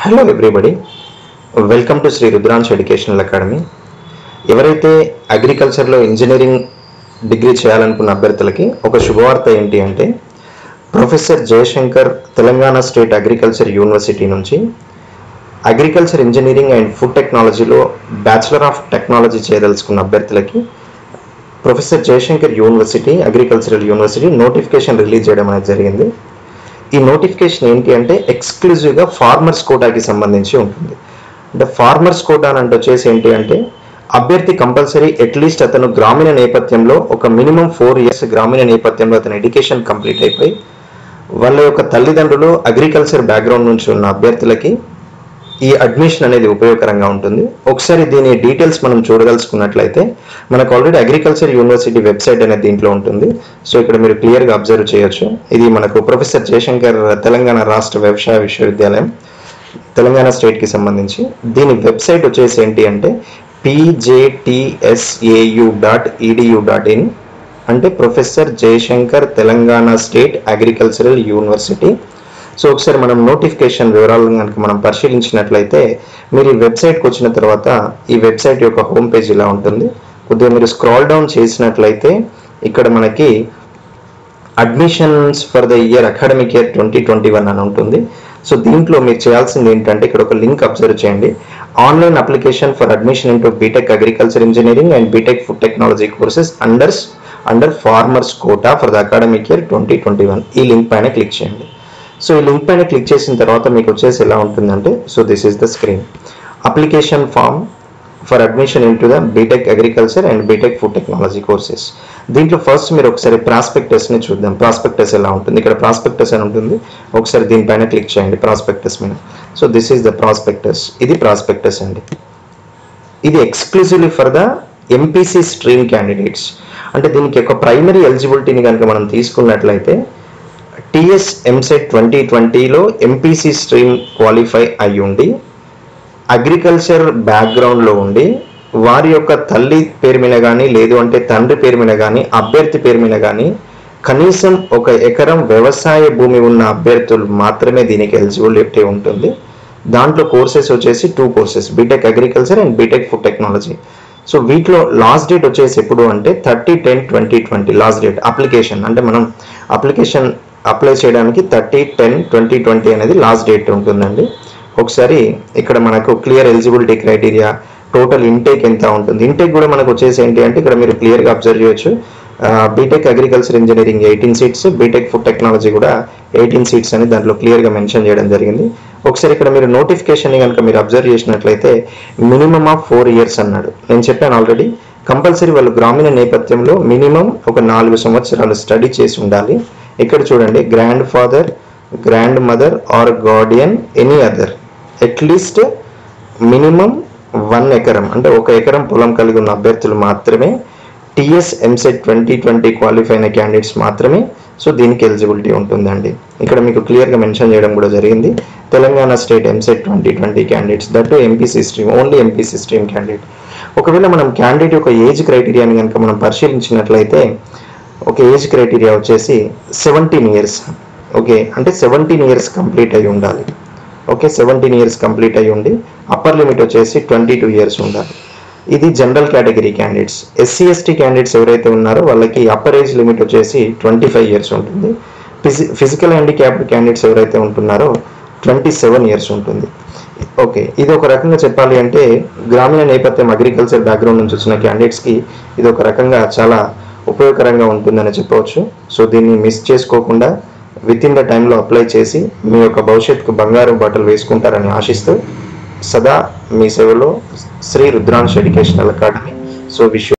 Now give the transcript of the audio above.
hello everybody welcome to Shri Rudransh educational academy ఎవరైతే అగ్రికల్చర్లో engineering degree చేయాలనుకున్న అభ్యర్థులకి ఒక శుభవార్త ఏంటి అంటే professor Jayashankar Telangana state agriculture university నుంచి అగ్రికల్చర్ ఇంజనీరింగ్ అండ్ ఫుడ్ టెక్నాలజీలో బ్యాచిలర్ ఆఫ్ టెక్నాలజీ చేయదలుచుకున్న అభ్యర్థులకి professor Jayashankar university agricultural university notification release చేయడం అనేది జరిగింది ఈ నోటిఫికేషన్ ఏంటి అంటే ఎక్స్క్లూజివ్గా ఫార్మర్స్ కోటాకి సంబంధించి ఉంటుంది అంటే ఫార్మర్స్ కోటా అని అంటే వచ్చేసి ఏంటి అంటే అభ్యర్థి కంపల్సరీ అట్లీస్ట్ అతను గ్రామీణ నేపథ్యంలో ఒక మినిమం ఫోర్ ఇయర్స్ గ్రామీణ నేపథ్యంలో అతని ఎడ్యుకేషన్ కంప్లీట్ అయిపోయి వాళ్ళ యొక్క తల్లిదండ్రులు అగ్రికల్చర్ బ్యాక్గ్రౌండ్ నుంచి ఉన్న అభ్యర్థులకి ఈ అడ్మిషన్ అనేది ఉపయోగకరంగా ఉంటుంది ఒకసారి దీని డీటెయిల్స్ మనం చూడదలుచుకున్నట్లయితే మనకు ఆల్రెడీ అగ్రికల్చర్ యూనివర్సిటీ వెబ్సైట్ అనేది దీంట్లో ఉంటుంది సో ఇక్కడ మీరు క్లియర్గా అబ్జర్వ్ చేయొచ్చు ఇది మనకు ప్రొఫెసర్ జయశంకర్ తెలంగాణ రాష్ట్ర వ్యవసాయ విశ్వవిద్యాలయం తెలంగాణ స్టేట్కి సంబంధించి దీని వెబ్సైట్ వచ్చేసి ఏంటి అంటే PJTSAU dot EDU dot in అంటే professor Jayashankar Telangana state agricultural university so ఒకసారి మనం నోటిఫికేషన్ వివరాలను కనుక మనం పరిశీలించినట్లయితే మీరు ఈ వెబ్సైట్కి వచ్చిన తర్వాత ఈ వెబ్సైట్ యొక్క హోమ్ పేజ్ ఇలా ఉంటుంది కొద్దిగా మీరు స్క్రాల్ డౌన్ చేసినట్లయితే ఇక్కడ మనకి admissions for the year academic year twenty twenty one అని ఉంటుంది సో దీంట్లో మీరు చేయాల్సింది ఏంటంటే ఇక్కడ ఒక లింక్ అబ్జర్వ్ చేయండి online application for admission into BTech agriculture engineering and BTech food technology courses unders under farmers quota for the academic year twenty twenty one ఈ లింక్ పైన క్లిక్ చేయండి సో ఈ లింక్ పైన క్లిక్ చేసిన తర్వాత మీకు వచ్చేసి ఎలా ఉంటుందంటే so this is the screen application form for admission into the BTech agriculture and BTech food technology courses దీంట్లో ఫస్ట్ మీరు ఒకసారి ప్రాస్పెక్టస్ని చూద్దాం ప్రాస్పెక్టస్ ఎలా ఉంటుంది ఇక్కడ ప్రాస్పెక్టస్ అని ఉంటుంది ఒకసారి దీనిపైన క్లిక్ చేయండి ప్రాస్పెక్టస్ మీద so this is the prospectus ఇది ప్రాస్పెక్టస్ అండి ఇది exclusively for the MPC stream candidates అంటే దీనికి ఒక ప్రైమరీ ఎలిజిబిలిటీని కనుక మనం తీసుకున్నట్లయితే టిఎస్ ఎంసెట్ ట్వంటీ ట్వంటీలో ఎంపీసీ స్ట్రీమ్ క్వాలిఫై అయి ఉండి అగ్రికల్చర్ బ్యాక్గ్రౌండ్లో ఉండి వారి యొక్క తల్లి పేరు మీద కానీ లేదు అంటే తండ్రి పేరు మీద కానీ అభ్యర్థి పేరు మీద కానీ కనీసం ఒక ఎకరం వ్యవసాయ భూమి ఉన్న అభ్యర్థులు మాత్రమే దీనికి ఎలిజిబిలిటీ ఉంటుంది దాంట్లో కోర్సెస్ వచ్చేసి two courses BTech agriculture and BTech food technology so వీటిలో లాస్ట్ డేట్ వచ్చేసి ఎప్పుడు అంటే thirty ten twenty twenty last date application అంటే మనం అప్లికేషన్ అప్లై చేయడానికి థర్టీ టెన్ ట్వంటీ ట్వంటీ అనేది లాస్ట్ డేట్ ఉంటుందండి ఒకసారి ఇక్కడ మనకు clear eligibility criteria total intake ఎంత ఉంటుంది ఇంటేక్ కూడా మనకు వచ్చేసి ఏంటి అంటే ఇక్కడ మీరు క్లియర్గా అబ్జర్వ్ చేయొచ్చు BTech agriculture engineering eighteen seats BTech food technology కూడా ఎయిటీన్ సీట్స్ అని దాంట్లో క్లియర్గా మెన్షన్ చేయడం జరిగింది ఒకసారి ఇక్కడ మీరు నోటిఫికేషన్ కనుక మీరు అబ్జర్వ్ చేసినట్లయితే మినిమం ఆఫ్ ఫోర్ ఇయర్స్ అన్నాడు నేను చెప్పాను ఆల్రెడీ కంపల్సరీ వాళ్ళు గ్రామీణ నేపథ్యంలో మినిమం ఒక నాలుగు సంవత్సరాలు స్టడీ చేసి ఉండాలి ఇక్కడ చూడండి grandfather grandmother or guardian any other at least minimum one ఎకరం అంటే ఒక ఎకరం పొలం కలిగి ఉన్న అభ్యర్థులు మాత్రమే TS EAMCET twenty twenty qualify అయిన క్యాండిడేట్స్ మాత్రమే సో దీనికి ఎలిజిబిలిటీ ఉంటుందండి ఇక్కడ మీకు క్లియర్గా మెన్షన్ చేయడం కూడా జరిగింది Telangana state EAMCET twenty twenty candidates that MPC stream only MPC stream candidate ఒకవేళ మనం క్యాండిడేట్ యొక్క ఏజ్ క్రైటీరియాని కనుక మనం పరిశీలించినట్లయితే ఒక ఏజ్ క్రైటీరియా వచ్చేసి సెవెంటీన్ ఇయర్స్ ఓకే అంటే సెవెంటీన్ ఇయర్స్ కంప్లీట్ అయి ఉండాలి ఓకే సెవెంటీన్ ఇయర్స్ కంప్లీట్ అయి ఉండి అప్పర్ లిమిట్ వచ్చేసి ట్వంటీ టూ ఇయర్స్ ఉండాలి ఇది general category candidates SC ST candidates ఎవరైతే ఉన్నారో వాళ్ళకి అప్పర్ ఏజ్ లిమిట్ వచ్చేసి ట్వంటీ ఫైవ్ ఇయర్స్ ఉంటుంది ఫిజి ఫిజికల్ హ్యాండిక్యాప్డ్ క్యాండిడేట్స్ ఎవరైతే ఉంటున్నారో ట్వంటీ సెవెన్ ఇయర్స్ ఉంటుంది ఓకే ఇది ఒక రకంగా చెప్పాలి అంటే గ్రామీణ నేపథ్యం అగ్రికల్చర్ బ్యాక్గ్రౌండ్ నుంచి వచ్చిన క్యాండిడేట్స్కి ఇది ఒక రకంగా చాలా ఉపయోగకరంగా ఉంటుందని చెప్పవచ్చు సో దీన్ని మిస్ చేసుకోకుండా విత్ ఇన్ ద టైంలో అప్లై చేసి మీ యొక్క భవిష్యత్తుకు బంగారు బట్టలు వేసుకుంటారని ఆశిస్తూ సదా మీ సేవలో Shri Rudransh educational academy so wish